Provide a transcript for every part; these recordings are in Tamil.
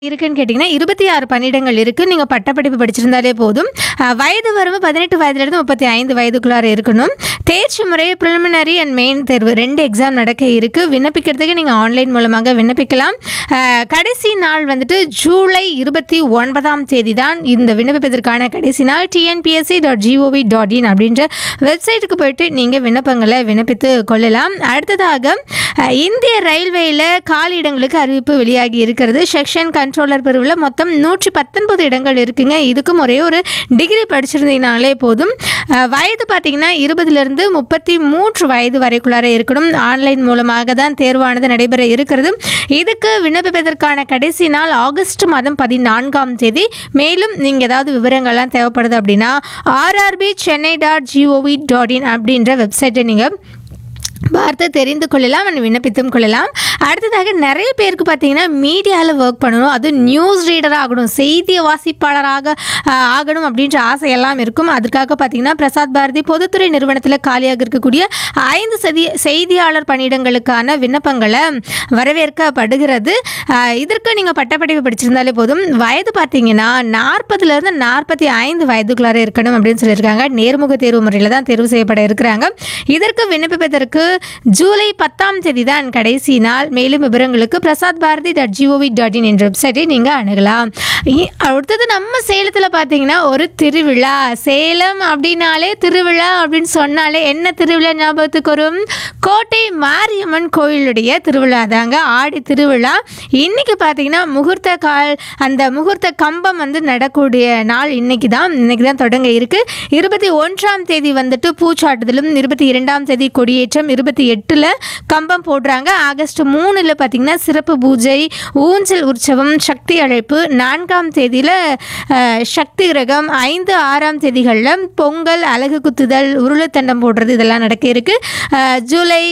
இருக்குன்னு கேட்டிங்கன்னா இருபத்தி ஆறு பணியிடங்கள் இருக்குது நீங்கள் பட்டப்படிப்பு படிச்சிருந்தாலே போதும் அஹ், வயது வரம்பு பதினெட்டு வயதுலேருந்து முப்பத்தி ஐந்து வயதுக்குள்ளார இருக்கணும் தேர்ச்சி முறை ப்ரிலிமினரி அண்ட் மெயின் தேர்வு ரெண்டு எக்ஸாம் நடக்க இருக்குது விண்ணப்பிக்கிறதுக்கு நீங்கள் ஆன்லைன் மூலமாக விண்ணப்பிக்கலாம் அஹ், கடைசி நாள் வந்துட்டு ஜூலை இருபத்தி ஒன்பதாம் தேதி தான் இந்த விண்ணப்பிப்பதற்கான கடைசி நாள் TNPSC dot gov dot in அப்படின்ற வெப்சைட்டுக்கு போயிட்டு நீங்கள் விண்ணப்பங்களை விண்ணப்பித்து கொள்ளலாம் அடுத்ததாக அஹ், இந்திய ரயில்வேயில் காலி இடங்களுக்கு அறிவிப்பு வெளியாகி இருக்கிறது செக்ஷன் கண்ட்ரோலர் பிரிவில் மொத்தம் நூற்றி பத்தொன்பது இடங்கள் இருக்குங்க இதுக்கும் ஒரே ஒரு டிகிரி படிச்சிருந்தீங்கனாலே போதும் அஹ், வயது பார்த்தீங்கன்னா இருபதுலேருந்து முப்பத்தி மூன்று வயது வரைக்குள்ளார இருக்கணும் ஆன்லைன் மூலமாக தான் தேர்வானது நடைபெற இருக்கிறது இதுக்கு விண்ணப்பிப்பதற்கான கடைசி நாள் ஆகஸ்ட் மாதம் பதினான்காம் தேதி மேலும் நீங்கள் ஏதாவது விவரங்கள்லாம் தேவைப்படுது அப்படின்னா RRB Chennai dot gov dot in அப்படின்ற வெப்சைட்டை நீங்கள் பார்த்து தெரிந்து கொள்ளலாம் and விண்ணப்பித்தும் கொள்ளலாம் அடுத்ததாக நிறைய பேருக்கு பார்த்தீங்கன்னா மீடியாவில் ஒர்க் பண்ணணும் அது நியூஸ் ரீடர் ஆகணும் செய்தி வாசிப்பாளராக ஆஹ், ஆகணும் அப்படின்ற ஆசையெல்லாம் இருக்கும் அதற்காக பார்த்தீங்கன்னா பிரசாத் பாரதி பொதுத்துறை நிறுவனத்தில் காலியாக இருக்கக்கூடிய ஐந்து செய்தி செய்தியாளர் பணியிடங்களுக்கான விண்ணப்பங்களை வரவேற்கப்படுகிறது ஆஹ், இதற்கு நீங்கள் பட்டப்படிப்பு படிச்சிருந்தாலே போதும் வயது பார்த்தீங்கன்னா நாற்பதுலேருந்து நாற்பத்தி ஐந்து வயதுக்குள்ளார இருக்கணும் அப்படின்னு சொல்லியிருக்காங்க நேர்முக தேர்வு முறையில் தான் தேர்வு செய்யப்பட இருக்கிறாங்க இதற்கு விண்ணப்பிப்பதற்கு ஜூலை பத்தாம் தேதி தான் கடைசி நாள் மேலும் விவரங்களுக்கு Prasar Bharati dot gov dot in என்ற வெப்சைட்டை நீங்கள் அணுகலாம் இ- அடுத்தது நம்ம சேலத்தில் பார்த்தீங்கன்னா ஒரு திருவிழா சேலம் அப்படின்னாலே திருவிழா அப்படின்னு சொன்னாலே என்ன திருவிழா ஞாபகத்துக்கு வரும் கோட்டை மாரியம்மன் கோயிலுடைய திருவிழா தாங்க ஆடி திருவிழா இன்னைக்கு பார்த்தீங்கன்னா முகூர்த்த கால் அந்த முகூர்த்த கம்பம் வந்து நடக்கூடிய நாள் இன்னைக்கு தான் இன்னைக்கு தான் தொடங்க இருக்கு இருபத்தி ஒன்றாம் தேதி வந்துட்டு பூச்சாட்டுதலும் இருபத்தி இரண்டாம் தேதி கொடியேற்றம் இருபத்தி எட்டில் கம்பம் போடுறாங்க ஆகஸ்ட் மூணில் பார்த்தீங்கன்னா சிறப்பு பூஜை ஊஞ்சல் உற்சவம் சக்தி அழைப்பு நான்காம் தேதியில் சக்தி கிரகம் ஐந்து ஆறாம் தேதிகளில் பொங்கல் அலகு குத்துதல் உருளைத்தண்டம் போடுறது இதெல்லாம் நடக்க இருக்கு அஹ், ஜூலை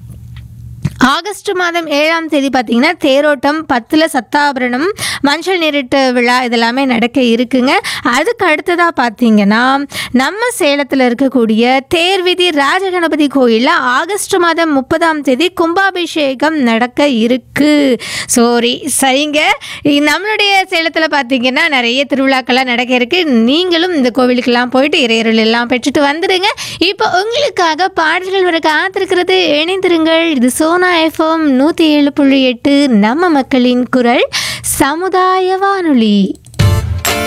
ஆகஸ்ட் மாதம் ஏழாம் தேதி பார்த்தீங்கன்னா தேரோட்டம் பத்தில் சத்தாபரணம் மஞ்சள் நீரிட்டு விழா இதெல்லாமே நடக்க இருக்குங்க அதுக்கு அடுத்ததாக பார்த்தீங்கன்னா நம்ம சேலத்தில் இருக்கக்கூடிய தேர்விதி ராஜகணபதி கோயிலில் ஆகஸ்ட் மாதம் முப்பதாம் தேதி கும்பாபிஷேகம் நடக்க இருக்கு சாரி சரிங்க இ- நம்மளுடைய சேலத்தில் பார்த்தீங்கன்னா நிறைய திருவிழாக்கள்லாம் நடக்க இருக்கு நீங்களும் இந்த கோவிலுக்கெல்லாம் போயிட்டு இறையருள் எல்லாம் பெற்றுட்டு வந்துடுங்க இப்போ உங்களுக்காக பாடல்கள் வர காத்திருக்கிறது இணைந்திருங்கள் இது சோனா எஃப்எம் நூற்றி ஏழு புள்ளி எட்டு நம்ம மக்களின் குரல் சமுதாய வானொலி